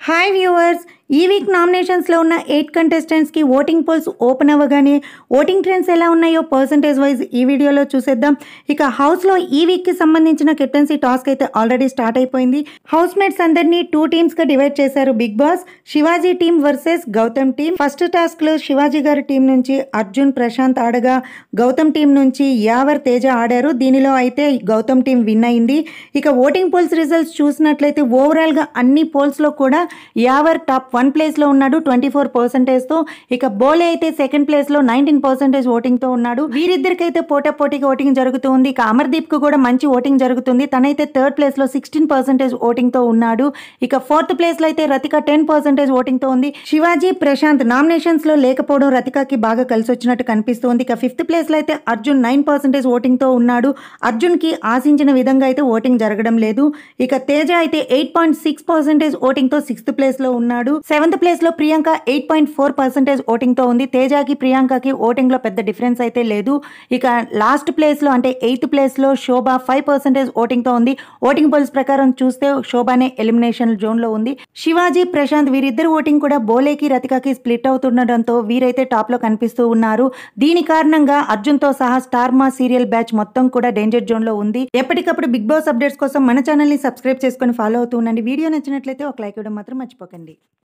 hi viewers ఈ week నామినేషన్స్లో ఉన్న ఎయిట్ కంటెస్టెంట్స్కి ఓటింగ్ పోల్స్ ఓపెన్ అవ్వగానే ఓటింగ్ ట్రెండ్స్ ఎలా ఉన్నాయో పర్సంటేజ్ వైజ్ ఈ వీడియోలో చూసేద్దాం ఇక హౌస్లో ఈ వీక్కి సంబంధించిన కెప్టెన్సీ టాస్క్ అయితే ఆల్రెడీ స్టార్ట్ అయిపోయింది హౌస్ మేట్స్ అందరినీ టూ టీమ్స్గా డివైడ్ చేశారు Bigg Boss Shivaji team versus Gautham team first టాస్క్లో శివాజీ గారి టీం నుంచి అర్జున్ ప్రశాంత్ ఆడగా గౌతమ్ టీం నుంచి యావర్ తేజ ఆడారు దీనిలో అయితే గౌతమ్ టీం విన్ అయింది ఇక ఓటింగ్ పోల్స్ రిజల్ట్స్ చూసినట్లయితే ఓవరాల్గా అన్ని పోల్స్లో కూడా యావర్ టాప్ వన్ ప్లేస్లో ఉన్నాడు ట్వంటీ ఫోర్ పర్సెంటేజ్తో ఇక బోలే అయితే సెకండ్ ప్లేస్లో నైన్టీన్ పర్సెంటేజ్ ఓటింగ్తో ఉన్నాడు వీరిద్దరికైతే పోటా పోటీగా ఓటింగ్ జరుగుతూ ఉంది ఇక అమర్దీప్కు కూడా మంచి ఓటింగ్ జరుగుతుంది తనైతే థర్డ్ ప్లేస్లో సిక్స్టీన్ పర్సెంటేజ్ ఓటింగ్తో ఉన్నాడు ఇక ఫోర్త్ ప్లేస్లో అయితే రతిక టెన్ పర్సెంటేజ్ ఓటింగ్తో ఉంది శివాజీ ప్రశాంత్ నామినేషన్స్లో లేకపోవడం రతికకి బాగా కలిసి వచ్చినట్టు కనిపిస్తుంది ఇక ఫిఫ్త్ ప్లేస్లో అయితే అర్జున్ నైన్ పర్సెంటేజ్ ఓటింగ్తో ఉన్నాడు అర్జున్కి ఆశించిన విధంగా అయితే ఓటింగ్ జరగడం లేదు ఇక తేజ అయితే ఎయిట్ పాయింట్ సిక్స్ పర్సెంటేజ్ ఓటింగ్తో సిక్స్త్ ప్లేస్లో ఉన్నాడు సెవెంత్ ప్లేస్లో Priyanka eight point four percentage ఓటింగ్తో ఉంది తేజకి ప్రియాంకకి ఓటింగ్లో పెద్ద డిఫరెన్స్ అయితే లేదు ఇక లాస్ట్ ప్లేస్లో అంటే ఎయిత్ ప్లేస్లో శోభ ఫైవ్ పర్సెంటేజ్ ఓటింగ్తో ఉంది ఓటింగ్ పోల్స్ ప్రకారం చూస్తే శోభానే ఎలిమినేషన్ జోన్లో ఉంది శివాజీ ప్రశాంత్ వీరిద్దరు ఓటింగ్ కూడా బోలేకి రతికకి స్ప్లిట్ అవుతుండడంతో వీరైతే టాప్లో కనిపిస్తూ ఉన్నారు దీని కారణంగా అర్జున్తో సహా స్టార్ మా సీరియల్ బ్యాచ్ మొత్తం కూడా డేంజర్ జోన్లో ఉంది ఎప్పటికప్పుడు బిగ్ బాస్ అప్డేట్స్ కోసం మన ఛానల్ని సబ్స్క్రైబ్ చేసుకొని ఫాలో అవుతూ ఉండండి వీడియో నచ్చినట్లయితే ఒక లైక్ ఇవ్వడం మాత్రం మర్చిపోకండి